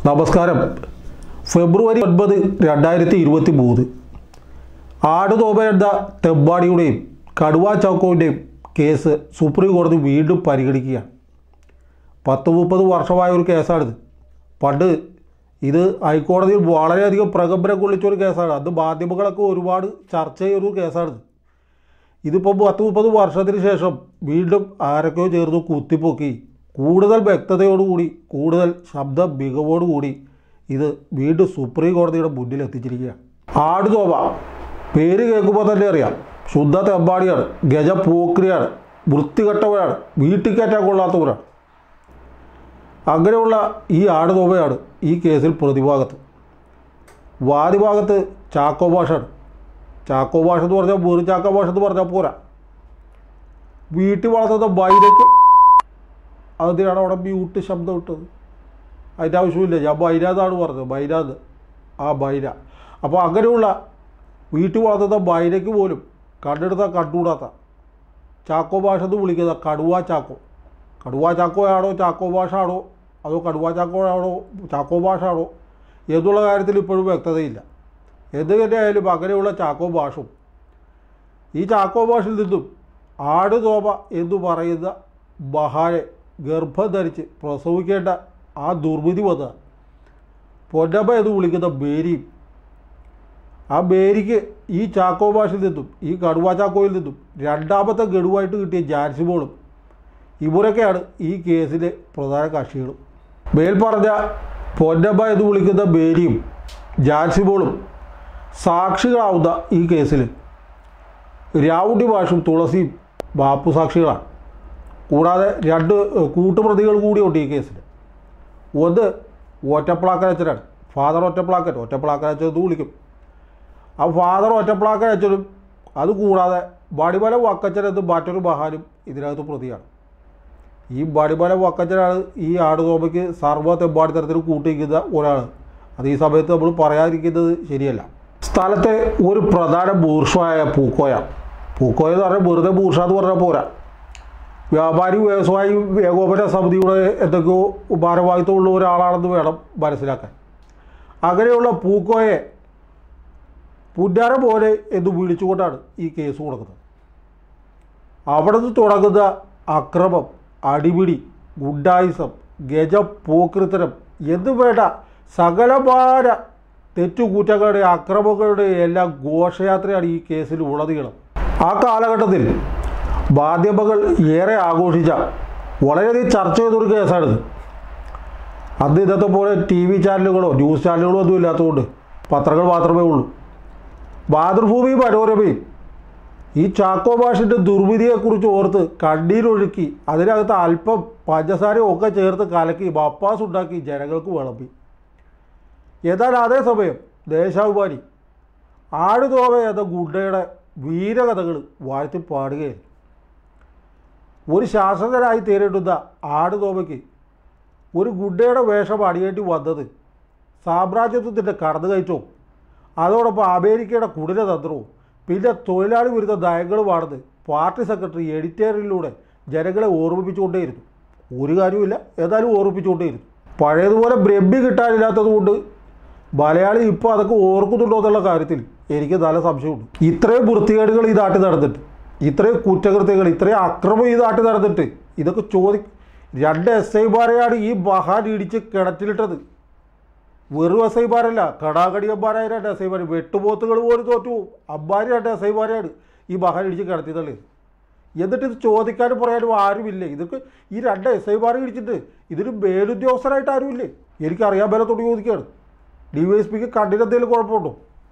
നമസ്കാരം ഫെബ്രുവരി ഒൻപത് രണ്ടായിരത്തി ഇരുപത്തി മൂന്ന് ആടുതോമയെന്ന തെമ്പാടിയുടെയും കടുവ ചൗക്കോവിൻ്റെയും കേസ് സുപ്രീം കോടതി വീണ്ടും പരിഗണിക്കുകയാണ് പത്ത് മുപ്പത് വർഷമായ ഒരു കേസാണിത് പണ്ട് ഇത് ഹൈക്കോടതിയിൽ വളരെയധികം പ്രകമ്പനം കൊള്ളിച്ചൊരു കേസാണ് അന്ന് മാധ്യമങ്ങളൊക്കെ ഒരുപാട് ചർച്ച ചെയ്തൊരു കേസാണിത് ഇതിപ്പോൾ പത്ത് മുപ്പത് വർഷത്തിന് ശേഷം വീണ്ടും ആരൊക്കെയോ ചേർന്ന് കുത്തിപ്പൊക്കി കൂടുതൽ വ്യക്തതയോടുകൂടി കൂടുതൽ ശബ്ദ മികവോടുകൂടി ഇത് വീണ്ടും സുപ്രീം കോടതിയുടെ മുന്നിൽ എത്തിച്ചിരിക്കുകയാണ് ആടുതോമ പേര് കേൾക്കുമ്പോൾ തന്നെ അറിയാം ശുദ്ധ തെമ്പാടിയാണ് ഗജ പോക്രിയാണ് വൃത്തികെട്ടവരാണ് വീട്ടിൽ കയറ്റാൻ കൊള്ളാത്തവരാണ് അങ്ങനെയുള്ള ഈ ആടുതോമയാണ് ഈ കേസിൽ പ്രതിഭാഗത്ത് വാദിഭാഗത്ത് ചാക്കോ ഭാഷയാണ് ചാക്കോ ഭാഷ എന്ന് പറഞ്ഞാൽ വെറും ചാക്കോ ഭാഷ എന്ന് പറഞ്ഞാൽ പോരാ വീട്ടിൽ വളർത്തുന്ന ബൈരയ്ക്ക് അതിനാണ് അവിടെ മ്യൂട്ട് ശബ്ദം ഇട്ടത് അതിൻ്റെ ആവശ്യമില്ല ഞാൻ ബൈരാന്നാണ് പറഞ്ഞത് ബൈരാന്ന് ആ ബൈര അപ്പോൾ അങ്ങനെയുള്ള വീട്ടിൽ വളർത്തുന്ന ബൈരയ്ക്ക് പോലും കണ്ടെടുത്ത കണ്ടുകൂടാത്ത ചാക്കോ ഭാഷ എന്ന് വിളിക്കുന്ന കടുവ ചാക്കോ കടുവ ചാക്കോ ആണോ ചാക്കോ ഭാഷ ആണോ അതോ കടുവ ചാക്കോ ആണോ ചാക്കോ ഭാഷ ആണോ എന്നുള്ള കാര്യത്തിൽ ഇപ്പോഴും വ്യക്തതയില്ല എന്ത് തന്നെയായാലും അങ്ങനെയുള്ള ചാക്കോ ഭാഷയും ഈ ചാക്കോ ഭാഷയിൽ നിന്നും ആട് തോമ എന്ന് പറയുന്ന മഹാനെ ഗർഭം ധരിച്ച് പ്രസവിക്കേണ്ട ആ ദുർവിധി വന്ന പൊന്നമ്മ എന്ന് വിളിക്കുന്ന ബേരിയും ആ ബേരിക്ക് ഈ ചാക്കോ ഭാഷയിൽ നിന്നും ഈ കടുവ ചാക്കോയിൽ നിന്നും രണ്ടാമത്തെ ഗഡുവായിട്ട് കിട്ടിയ ജാൻസി ബോളും ഇവരൊക്കെയാണ് ഈ കേസിലെ പ്രധാന കക്ഷികളും മേൽ പറഞ്ഞ പൊന്നമ്മ എന്ന് വിളിക്കുന്ന ബേരിയും ജാൻസി ബോളും സാക്ഷികളാവുന്ന ഈ കേസിൽ രാവുണ്ടി ഭാഷയും തുളസിയും ബാപ്പു സാക്ഷികളാണ് കൂടാതെ രണ്ട് കൂട്ടുപ്രതികൾ കൂടിയുണ്ട് ഈ കേസിൽ ഒന്ന് ഒറ്റപ്ലാക്കരച്ചനാണ് ഫാദർ ഒറ്റപ്ലാക്കൻ ഒറ്റപ്ലാക്കരച്ചൻ എന്ന് വിളിക്കും ആ ഫാദർ ഒറ്റപ്ലാക്കരച്ചനും അത് കൂടാതെ ബടിമല വക്കച്ചൻ എന്ന് മറ്റൊരു മഹാനും ഇതിനകത്ത് പ്രതിയാണ് ഈ ബടിമല വക്കച്ചനാണ് ഈ ആടുതോമയ്ക്ക് സർവ്വ തെമ്പാടി തരത്തിൽ കൂട്ടിയിരിക്കുന്ന ഒരാൾ അത് ഈ സമയത്ത് നമ്മൾ പറയാതിരിക്കുന്നത് ശരിയല്ല സ്ഥലത്തെ ഒരു പ്രധാന ബൂർഷായ പൂക്കോയാണ് പൂക്കോയ എന്ന് പറഞ്ഞാൽ വെറുതെ ബൂർഷ എന്ന് പറഞ്ഞാൽ പോരാ വ്യാപാരി വ്യവസായി ഏകോപന സമിതിയുടെ എന്തൊക്കെയോ ഭാരവാഹിത്വമുള്ള ഒരാളാണെന്ന് വേണം മനസ്സിലാക്കാൻ അങ്ങനെയുള്ള പൂക്കോയെ പുന്നാര പോലെ എന്ന് വിളിച്ചുകൊണ്ടാണ് ഈ കേസ് കൊടുക്കുന്നത് അവിടെ നിന്ന് തുടങ്ങുന്ന അക്രമം അടിപിടി ഗുണ്ടായിസം ഗജ പോക്കൃത്തരം എന്ന് വേണ്ട സകലമായ തെറ്റുകൂറ്റങ്ങളുടെ അക്രമങ്ങളുടെ എല്ലാം ഘോഷയാത്രയാണ് ഈ കേസിൽ ഉളനീളം ആ കാലഘട്ടത്തിൽ മാധ്യമങ്ങൾ ഏറെ ആഘോഷിച്ച വളരെയധികം ചർച്ച ചെയ്തൊരു കേസാണിത് അന്ന് ഇന്നത്തെ പോലെ ടി വി ചാനലുകളോ ന്യൂസ് ചാനലുകളോ ഒന്നും ഇല്ലാത്തതുകൊണ്ട് പത്രങ്ങൾ മാത്രമേ ഉള്ളൂ മാതൃഭൂമി മനോരമയും ഈ ചാക്കോ ഭാഷൻ്റെ ദുർവിധിയെക്കുറിച്ച് ഓർത്ത് കണ്ണീരൊഴുക്കി അതിനകത്ത് അല്പം പഞ്ചസാരയും ഒക്കെ ചേർത്ത് കലക്കി ബപ്പാസ് ഉണ്ടാക്കി ജനങ്ങൾക്ക് വിളമ്പി എന്നാൽ അതേസമയം ദേശാഭിമാനി ആടുതോമ എന്ന ഗുണ്ടയുടെ വീരകഥകൾ വാഴ്ത്തി പാടുകയായിരുന്നു ഒരു ശാസകനായി തീരേണ്ടുന്ന ആടുതോമയ്ക്ക് ഒരു ഗുണ്ടയുടെ വേഷം അണിയേണ്ടി വന്നത് സാമ്രാജ്യത്വത്തിൻ്റെ കടന്നുകയറ്റവും അതോടൊപ്പം അമേരിക്കയുടെ കുടിലതന്ത്രവും പിന്നെ തൊഴിലാളി വിരുദ്ധ നയങ്ങളുമാണെന്ന് പാർട്ടി സെക്രട്ടറി എഡിറ്റോറിയലിലൂടെ ജനങ്ങളെ ഓർമ്മിപ്പിച്ചുകൊണ്ടേയിരുന്നു ഒരു കാര്യമില്ല ഏതായാലും ഓർമ്മിപ്പിച്ചുകൊണ്ടേയിരുന്നു പഴയതുപോലെ ബ്രഹ്മി കിട്ടാനില്ലാത്തത് കൊണ്ട് മലയാളി ഇപ്പോൾ അതൊക്കെ ഓർക്കുന്നുണ്ടോ എന്നുള്ള കാര്യത്തിൽ എനിക്ക് നല്ല സംശയമുണ്ട് ഇത്രയും വൃത്തികേടുകൾ ഈ നാട്ടിൽ നടന്നിട്ട് ഇത്രയും കുറ്റകൃത്യങ്ങൾ ഇത്രയും അക്രമം ഈ നാട്ടിൽ നടന്നിട്ട് ഇതൊക്കെ ചോദി രണ്ട് എസ് ഐമാരെയാണ് ഈ മഹാൻ ഇടിച്ച് കിണറ്റിലിട്ടത് വെറും എസ് ഐമാരല്ല കടാകടിയന്മാരായ രണ്ട് എസ് ഐമാർ വെട്ടുപോത്തുകൾ പോലും തോറ്റു അമ്മാര് രണ്ട് എസ് ഐമാരെയാണ് ഈ മഹാൻ ഇടിച്ച് കിടത്തി തള്ളിയത് എന്നിട്ട് ഇത് ചോദിക്കാനും പറയാനും ആരുമില്ല ഇതൊക്കെ ഈ രണ്ട് എസ് ഐമാരെ ഇടിച്ചിട്ട് ഇതിന് മേലുദ്യോഗസ്ഥരായിട്ട് ആരുമില്ലേ എനിക്കറിയാൻ മേലത്തോട് ചോദിക്കുകയാണ് ഡി വൈ എസ് പിക്ക് കണ്ണിനെന്തെങ്കിലും കുഴപ്പമുണ്ടോ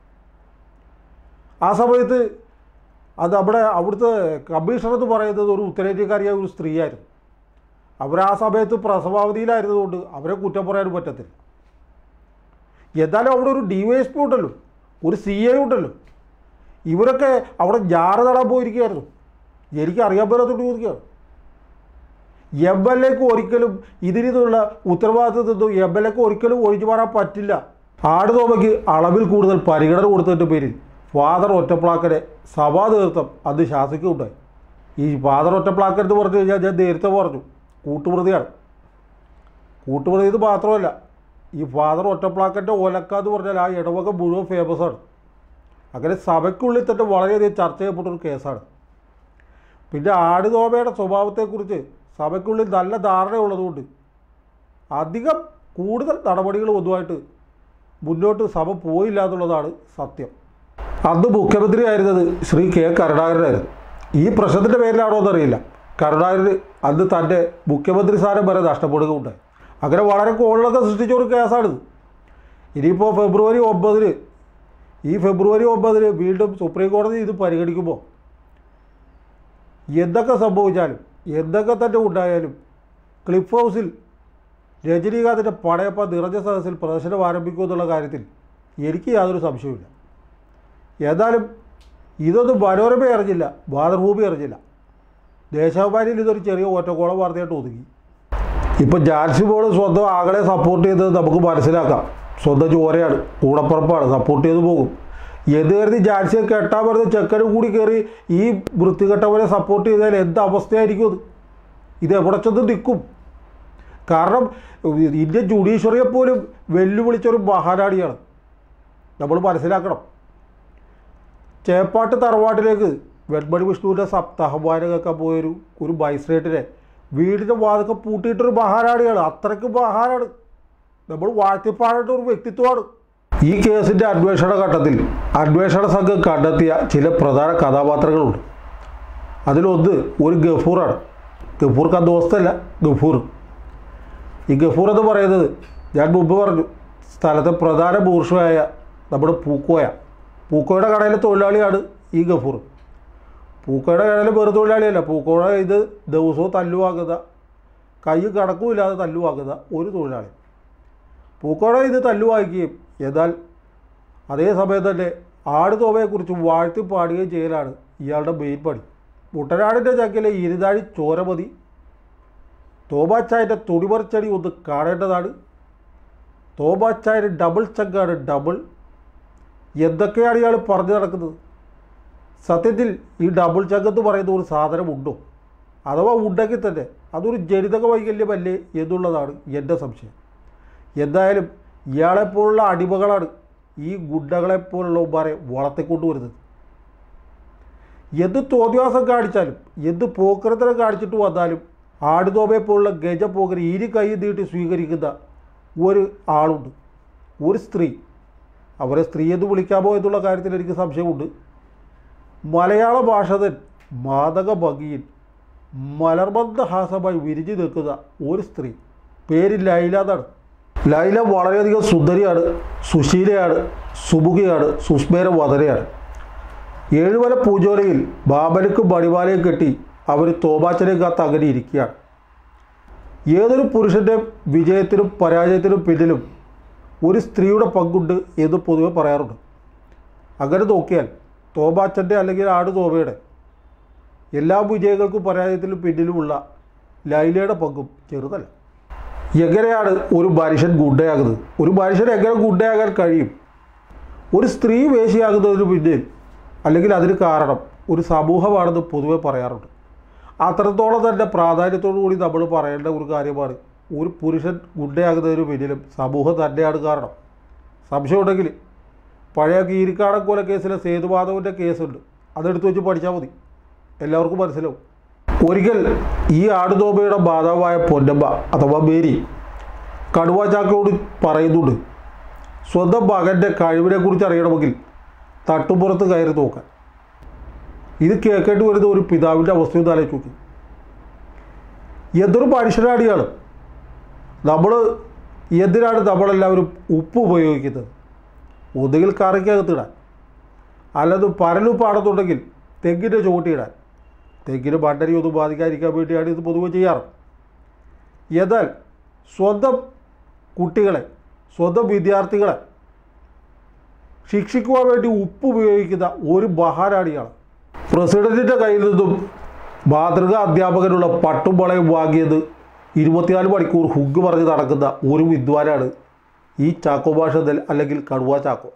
ആ സമയത്ത് അത് നമ്മുടെ അവിടുത്തെ കമ്മീഷണർ എന്ന് പറയുന്നത് ഒരു ഉത്തരേന്ത്യക്കാരിയായ ഒരു സ്ത്രീയായിരുന്നു അവർ ആ സമയത്ത് പ്രസവാവധിയിലായിരുന്നതുകൊണ്ട് അവരെ കുറ്റം പറയാനും പറ്റത്തില്ല എന്നാലും അവിടെ ഒരു ഡി വൈ എസ് പി ഉണ്ടല്ലോ ഒരു സി ഐ ഉണ്ടല്ലോ ഇവരൊക്കെ അവിടെ ഞാറ് നടാൻ പോയിരിക്കുകയായിരുന്നു എനിക്ക് അറിയാൻ പറ്റാത്തോണ്ട് ചോദിക്കുകയാണ് എം എൽ എക്ക് ഒരിക്കലും ഇതിൽ നിന്നുള്ള ഉത്തരവാദിത്തത്തിൽ നിന്നും എം എൽ എക്ക് ഒരിക്കലും ഒഴിഞ്ഞു മാറാൻ പറ്റില്ല ആടുതോമയ്ക്ക് അളവിൽ കൂടുതൽ പരിഗണന കൊടുത്തതിൻ്റെ പേരിൽ ഫാദർ ഒറ്റപ്ലാക്കരെ സഭാ നേതൃത്വം അത് ശാസിക്കുകയുണ്ടായി ഈ ഫാദർ ഒറ്റപ്ലാക്കൻ എന്ന് പറഞ്ഞു കഴിഞ്ഞാൽ ഞാൻ നേരത്തെ പറഞ്ഞു കൂട്ടുപ്രതിയാണ് കൂട്ടുപ്രതി ഇത് മാത്രമല്ല ഈ ഫാദർ ഒറ്റപ്ലാക്കൻ്റെ ഒലക്ക എന്ന് പറഞ്ഞാൽ ആ ഇടവക മുഴുവൻ ഫേമസാണ് അങ്ങനെ സഭയ്ക്കുള്ളിൽ തന്നെ വളരെയധികം ചർച്ച ചെയ്യപ്പെട്ടൊരു കേസാണ് പിന്നെ ആടുതോമയുടെ സ്വഭാവത്തെക്കുറിച്ച് സഭയ്ക്കുള്ളിൽ നല്ല ധാരണയുള്ളതുകൊണ്ട് അധികം കൂടുതൽ നടപടികൾ ഒന്നുമായിട്ട് മുന്നോട്ട് സഭ പോയില്ല എന്നുള്ളതാണ് സത്യം അന്ന് മുഖ്യമന്ത്രിയായിരുന്നത് ശ്രീ കെ കരുണാകരനായിരുന്നു ഈ പ്രശ്നത്തിൻ്റെ പേരിലാണോ എന്നറിയില്ല കരുണാകരന് അന്ന് തൻ്റെ മുഖ്യമന്ത്രി സ്ഥാനം വരെ നഷ്ടപ്പെടുകയുണ്ടായി അങ്ങനെ വളരെ കോളിളക്കം സൃഷ്ടിച്ച ഒരു കേസാണിത് ഇനിയിപ്പോൾ ഫെബ്രുവരി ഒമ്പതിന് ഈ ഫെബ്രുവരി ഒമ്പതിന് വീണ്ടും സുപ്രീം കോടതി ഇത് പരിഗണിക്കുമ്പോൾ എന്തൊക്കെ സംഭവിച്ചാലും എന്തൊക്കെ തന്നെ ഉണ്ടായാലും ക്ലിഫ് ഹൗസിൽ രജനീകാന്തിൻ്റെ പടയപ്പ നിറഞ്ഞ സദസ്സിൽ പ്രദർശനം ആരംഭിക്കുമെന്നുള്ള കാര്യത്തിൽ എനിക്ക് യാതൊരു സംശയവുമില്ല ഏതായാലും ഇതൊന്നും മനോരമ അറിഞ്ഞില്ല മാതൃഭൂമി അറിഞ്ഞില്ല ദേശാഭിമാനിയിൽ ഇതൊരു ചെറിയ ഒറ്റക്കോളം വാർത്തയായിട്ട് ഒതുങ്ങി ഇപ്പം ജാൻസി ബോർഡ് സ്വന്തം ആകളെ സപ്പോർട്ട് ചെയ്തത് നമുക്ക് മനസ്സിലാക്കാം സ്വന്തം ചോരയാണ് കൂടപ്പുറപ്പാണ് സപ്പോർട്ട് ചെയ്ത് പോകും എന്ത് കരുതി ജാൻസിയെ കെട്ടാൻ പറഞ്ഞ് ചെക്കനും കൂടി കയറി ഈ വൃത്തികെട്ടവരെ സപ്പോർട്ട് ചെയ്താൽ എന്ത് അവസ്ഥയായിരിക്കും അത് ഇത് എവിടെ ചെന്ന് നിൽക്കും കാരണം ഇന്ത്യൻ ജുഡീഷ്യറിയെ പോലും വെല്ലുവിളിച്ചൊരു മഹാനാടിയാണ് നമ്മൾ മനസ്സിലാക്കണം ചേപ്പാട്ട് തറവാട്ടിലേക്ക് വെൺമണി വിഷ്ണുവിൻ്റെ സപ്താഹമാനം കേൾക്കാൻ പോയൊരു ഒരു മജിസ്ട്രേറ്റിനെ വീടിൻ്റെ വാതൊക്കെ പൂട്ടിയിട്ടൊരു മഹാനാടിയാണ് അത്രയ്ക്ക് മഹാനാണ് നമ്മൾ വാഴ്ത്തിപ്പാടേണ്ട ഒരു വ്യക്തിത്വമാണ് ഈ കേസിൻ്റെ അന്വേഷണ ഘട്ടത്തിൽ അന്വേഷണ സംഘം കണ്ടെത്തിയ ചില പ്രധാന കഥാപാത്രങ്ങളുണ്ട് അതിലൊന്ന് ഒരു ഗഫൂറാണ് ഗഫൂർ കന്തോസ്തല്ല ഗഫൂർ ഈ ഗഫൂർ എന്ന് പറയുന്നത് ഞാൻ മുമ്പ് പറഞ്ഞു സ്ഥലത്തെ പ്രധാന ബൂർഷയായ നമ്മുടെ പൂക്കോയ പൂക്കോയുടെ കടയിലെ തൊഴിലാളിയാണ് ഈ ഗഫൂർ പൂക്കോയുടെ കടയിലെ വെറു തൊഴിലാളിയല്ല പൂക്കോയുടെ ഇത് ദിവസവും തല്ലുവാങ്ങുന്ന കൈ കടക്കുമില്ലാതെ തല്ലുവാങ്ങുന്ന ഒരു തൊഴിലാളി പൂക്കോടെ ഇത് തല്ലുവാക്കുകയും എന്നാൽ അതേ സമയം തന്നെ ആടുതോമയെക്കുറിച്ച് വാഴ്ത്തി പാടുകയും ചെയ്യലാണ് ഇയാളുടെ മെയിൻ പണി മുട്ടനാടിൻ്റെ ചക്കിലെ ഇരുതാഴി ചോരമതി തോമാച്ചായൻ്റെ തുണിമറിച്ചടി ഒന്ന് കാണേണ്ടതാണ് തോമാച്ചായന് ഡബിൾ ചങ്കാണ് ഡബിൾ എന്തൊക്കെയാണ് ഇയാൾ പറഞ്ഞു നടക്കുന്നത് സത്യത്തിൽ ഈ ഡബിൾ ചങ്ക് എന്ന് പറയുന്ന ഒരു സാധനമുണ്ടോ അഥവാ ഉണ്ടെങ്കിൽ തന്നെ അതൊരു ജനിതക വൈകല്യമല്ലേ എന്നുള്ളതാണ് എൻ്റെ സംശയം എന്തായാലും ഇയാളെപ്പോലുള്ള അടിമകളാണ് ഈ ഗുണ്ടകളെപ്പോലുള്ളവന്മാരെ വളർത്തിക്കൊണ്ടുവരുന്നത് എന്ത് തോന്നിവാസം കാണിച്ചാലും എന്ത് പോക്കരത്തരം കാണിച്ചിട്ട് വന്നാലും ആടുതോമയെ പോലുള്ള ഗജപോകരെ ഇരു കൈ നീട്ടി സ്വീകരിക്കുന്ന ഒരു ആളുണ്ട് ഒരു സ്ത്രീ അവരെ സ്ത്രീ എന്ന് വിളിക്കാമോ എന്നുള്ള കാര്യത്തിൽ എനിക്ക് സംശയമുണ്ട് മലയാള ഭാഷ തൻ മാതക ഭംഗിയിൽ മലർബന്ധഹാസമായി വിരിഞ്ഞു നിൽക്കുന്ന ഒരു സ്ത്രീ പേര് ലൈല എന്നാണ് ലൈല വളരെയധികം സുന്ദരിയാണ് സുശീലയാണ് സുമുഖിയാണ് സുസ്മേര വതനയാണ് ഏഴുമല പൂജോലയിൽ ബാബനക്കും മണിമാലയും കെട്ടി അവർ തോമാച്ചനെ കാത്ത് അങ്ങനെ ഇരിക്കുകയാണ് ഏതൊരു പുരുഷൻ്റെ വിജയത്തിനും പരാജയത്തിനും പിന്നിലും ഒരു സ്ത്രീയുടെ പങ്കുണ്ട് എന്ന് പൊതുവെ പറയാറുണ്ട് അങ്ങനെ നോക്കിയാൽ തോമാച്ചൻ്റെ അല്ലെങ്കിൽ ആട് തോമയുടെ എല്ലാ വിജയങ്ങൾക്കും പരാജയത്തിലും പിന്നിലുമുള്ള ലൈലയുടെ പങ്കും ചെറുതല്ല എങ്ങനെയാണ് ഒരു മനുഷ്യൻ ഗുണ്ടയാകുന്നത് ഒരു മനുഷ്യൻ എങ്ങനെ ഗുണ്ടയാകാൻ കഴിയും ഒരു സ്ത്രീ വേശിയാകുന്നതിന് പിന്നിൽ അല്ലെങ്കിൽ അതിന് കാരണം ഒരു സമൂഹമാണെന്ന് പൊതുവെ പറയാറുണ്ട് അത്രത്തോളം തന്നെ പ്രാധാന്യത്തോടു കൂടി നമ്മൾ പറയേണ്ട ഒരു കാര്യമാണ് ഒരു പുരുഷൻ ഗുണ്ടയാകുന്നതിന് പിന്നിലും സമൂഹം തന്നെയാണ് കാരണം സംശയമുണ്ടെങ്കിൽ പഴയ കീരിക്കാടൻ കൊല കേസിലെ സേതുമാധവൻ്റെ കേസുണ്ട് അതെടുത്ത് വെച്ച് പഠിച്ചാൽ മതി എല്ലാവർക്കും മനസ്സിലാവും ഒരിക്കൽ ഈ ആടുതോമയുടെ മാതാവായ പൊന്നമ്മ അഥവാ മേരി കടുവ ചാക്കയോട് പറയുന്നുണ്ട് സ്വന്തം മകൻ്റെ കഴിവിനെ കുറിച്ച് അറിയണമെങ്കിൽ തട്ടുപുറത്ത് കയറി നോക്കാൻ ഇത് കേൾക്കേണ്ടി വരുന്ന ഒരു പിതാവിൻ്റെ അവസ്ഥയൊന്നും ആലോചിച്ച് നോക്കി എന്തൊരു മനുഷ്യനാണ് ഇയാൾ നമ്മൾ എന്തിനാണ് നമ്മളെല്ലാവരും ഉപ്പ് ഉപയോഗിക്കുന്നത് ഒന്നുകിൽ കറിക്കകത്തിടാൻ അല്ലാതെ പരലുപ്പാണെന്നുണ്ടെങ്കിൽ തെങ്ങിൻ്റെ ചുവട്ടിയിടാൻ തെങ്ങിന് മണ്ടരി ഒന്നും ബാധിക്കാതിരിക്കാൻ വേണ്ടിയാണ് ഇത് പൊതുവെ ചെയ്യാറ് എന്നാൽ സ്വന്തം കുട്ടികളെ സ്വന്തം വിദ്യാർത്ഥികളെ ശിക്ഷിക്കുവാൻ വേണ്ടി ഉപ്പ് ഉപയോഗിക്കുന്ന ഒരു മഹാനാണ് ഇയാൾ പ്രസിഡന്റിൻ്റെ കയ്യിൽ നിന്നും മാതൃകാ അധ്യാപകനുള്ള പട്ടും വളയും വാങ്ങിയത് ഇരുപത്തിനാല് മണിക്കൂർ ഹുഗ് പറഞ്ഞ് നടക്കുന്ന ഒരു വിദ്വാനാണ് ഈ ചാക്കോ ഭാഷ അല്ലെങ്കിൽ കടുവ ചാക്കോ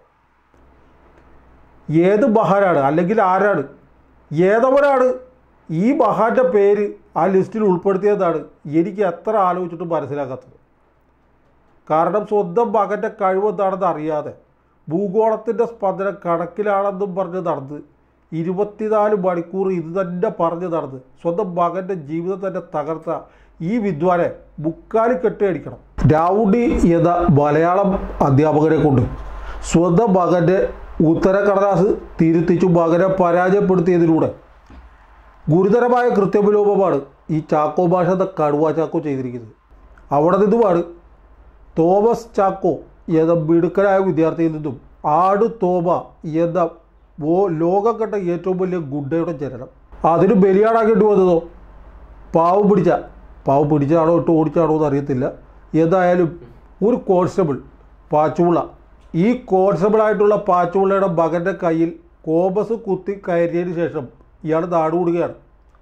ഏത് മഹാനാണ് അല്ലെങ്കിൽ ആരാണ് ഏതവരാണ് ഈ മഹാന്റെ പേര് ആ ലിസ്റ്റിൽ ഉൾപ്പെടുത്തിയതാണ് എനിക്ക് എത്ര ആലോചിച്ചിട്ടും മനസ്സിലാക്കാത്തത് കാരണം സ്വന്തം മകൻ്റെ കഴിവെന്താണെന്ന് അറിയാതെ ഭൂഗോളത്തിൻ്റെ സ്പന്ദനം കണക്കിലാണെന്നും പറഞ്ഞ് നടന്ന് ഇരുപത്തിനാല് മണിക്കൂർ ഇത് തന്നെ പറഞ്ഞ് നടന്ന് സ്വന്തം മകൻ്റെ ജീവിതം തന്നെ തകർത്ത ഈ വിദ്വാനെ മുക്കാലി കെട്ടിയടിക്കണം രാവുണ്ടി എന്ന മലയാളം അധ്യാപകരെ കൊണ്ട് സ്വന്തം മകൻ്റെ ഉത്തരക്കടലാസ് തിരുത്തിച്ചു മകനെ പരാജയപ്പെടുത്തിയതിലൂടെ ഗുരുതരമായ കൃത്യവിലോപമാണ് ഈ ചാക്കോ ഭാഷ എന്ന കടുവ ചാക്കോ ചെയ്തിരിക്കുന്നത് അവിടെ നിന്നുമാണ് തോമസ് ചാക്കോ എന്ന മിടുക്കനായ വിദ്യാർത്ഥിയിൽ നിന്നും ആട് തോമ എന്ന ഓ ലോകം കണ്ട ഏറ്റവും വലിയ ഗുഡയുടെ ജനനം അതിന് ബലിയാടാക്കേണ്ടി വന്നതോ പാവം പിടിച്ച പാവം പിടിച്ചാണോ ഇട്ട് ഓടിച്ചാണോ എന്ന് അറിയത്തില്ല എന്തായാലും ഒരു കോൺസ്റ്റബിൾ പാച്ചുള്ള ഈ കോൺസ്റ്റബിളായിട്ടുള്ള പാച്ചുള്ളയുടെ മകൻ്റെ കയ്യിൽ കോമ്പസ് കുത്തി കയറിയതിന് ശേഷം ഇയാൾ നാടുകൂടുകയാണ്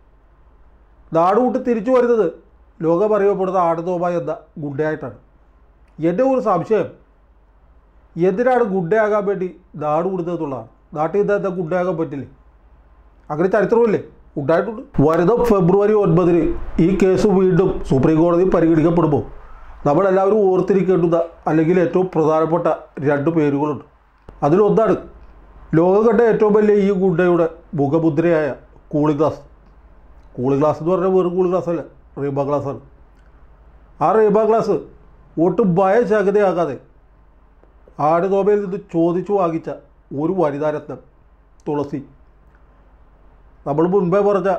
നാടുകൂട്ടി തിരിച്ചു വരുന്നത് ലോകം അറിയപ്പെടുന്ന ആടുതോമ എന്ന ഗുഡയായിട്ടാണ് എൻ്റെ ഒരു സംശയം എന്തിനാണ് ഗുഡയാകാൻ വേണ്ടി നാട് കൊടുത്തതെന്നുള്ളതാണ് നാട്ടിൽ നിന്ന് എന്താ ഗുഡയാകാൻ പറ്റില്ലേ അങ്ങനെ ചരിത്രമില്ലേ ഉണ്ടായിട്ടുണ്ട് വരുന്ന ഫെബ്രുവരി ഒൻപതിന് ഈ കേസ് വീണ്ടും സുപ്രീം കോടതി പരിഗണിക്കപ്പെടുമ്പോൾ നമ്മളെല്ലാവരും ഓർത്തിരിക്കേണ്ടുന്ന അല്ലെങ്കിൽ ഏറ്റവും പ്രധാനപ്പെട്ട രണ്ട് പേരുകളുണ്ട് അതിലൊന്നാണ് ലോകം കണ്ട ഏറ്റവും വലിയ ഈ ഗുണ്ടയുടെ മുഖമുദ്രയായ കൂളിംഗ് ഗ്ലാസ് കൂളിംഗ് ഗ്ലാസ് എന്ന് പറഞ്ഞാൽ വെറും കൂളിംഗ് ഗ്ലാസ് അല്ല റീബ ഗ്ലാസ്സാണ് ആ റീബ ഗ്ലാസ് ഒട്ടും ഭയചകിതയാകാതെ ആടുതോമയിൽ നിന്ന് ചോദിച്ചു വാങ്ങിച്ച ഒരു വനിതാരത്നം തുളസി നമ്മൾ മുൻപേ പറഞ്ഞ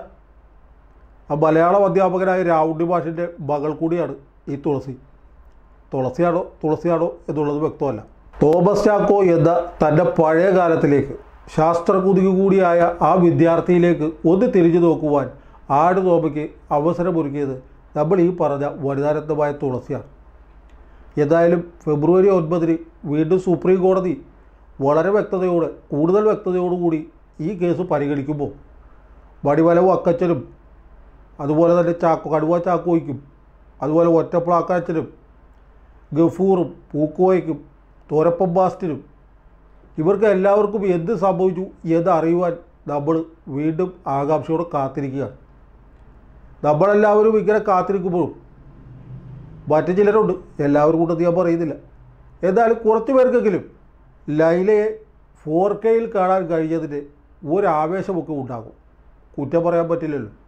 ആ മലയാളം അധ്യാപകനായ രാവുണ്ടി മാഷിൻ്റെ മകൾ കൂടിയാണ് ഈ തുളസി തുളസിയാണോ തുളസിയാണോ എന്നുള്ളത് വ്യക്തമല്ല തോമസ് ചാക്കോ എന്ന തൻ്റെ പഴയ കാലത്തിലേക്ക് ശാസ്ത്രകുതികു കൂടിയായ ആ വിദ്യാർത്ഥിയിലേക്ക് ഒന്ന് തിരിഞ്ഞു നോക്കുവാൻ ആട് തോമയ്ക്ക് അവസരമൊരുക്കിയത് നമ്മൾ ഈ പറഞ്ഞ വനിതാരത്നമായ തുളസിയാണ് എന്തായാലും ഫെബ്രുവരി ഒൻപതിന് വീണ്ടും സുപ്രീം കോടതി വളരെ വ്യക്തതയോടെ കൂടുതൽ വ്യക്തതയോടുകൂടി ഈ കേസ് പരിഗണിക്കുമ്പോൾ വടിവലവും അക്കച്ചനും അതുപോലെ തന്നെ ചാക്കോ കടുവ ചാക്കോയ്ക്കും അതുപോലെ ഒറ്റപ്ലാക്കാച്ചനും ഗഫൂറും പൂക്കോയ്ക്കും തോരപ്പം ബാസ്റ്റിനും ഇവർക്ക് എല്ലാവർക്കും എന്ത് സംഭവിച്ചു എന്ന് അറിയുവാൻ നമ്മൾ വീണ്ടും ആകാംക്ഷയോടെ കാത്തിരിക്കുകയാണ് നമ്മളെല്ലാവരും ഇങ്ങനെ കാത്തിരിക്കുമ്പോഴും മറ്റു ചിലരുണ്ട് എല്ലാവരും കൂട്ടത്തിൽ ഞാൻ പറയുന്നില്ല എന്നാലും കുറച്ച് പേർക്കെങ്കിലും ലൈലയെ ഫോർ കെയിൽ കാണാൻ കഴിഞ്ഞതിന് ഒരാവേശമൊക്കെ ഉണ്ടാകും കുറ്റം പറയാൻ പറ്റില്ലല്ലോ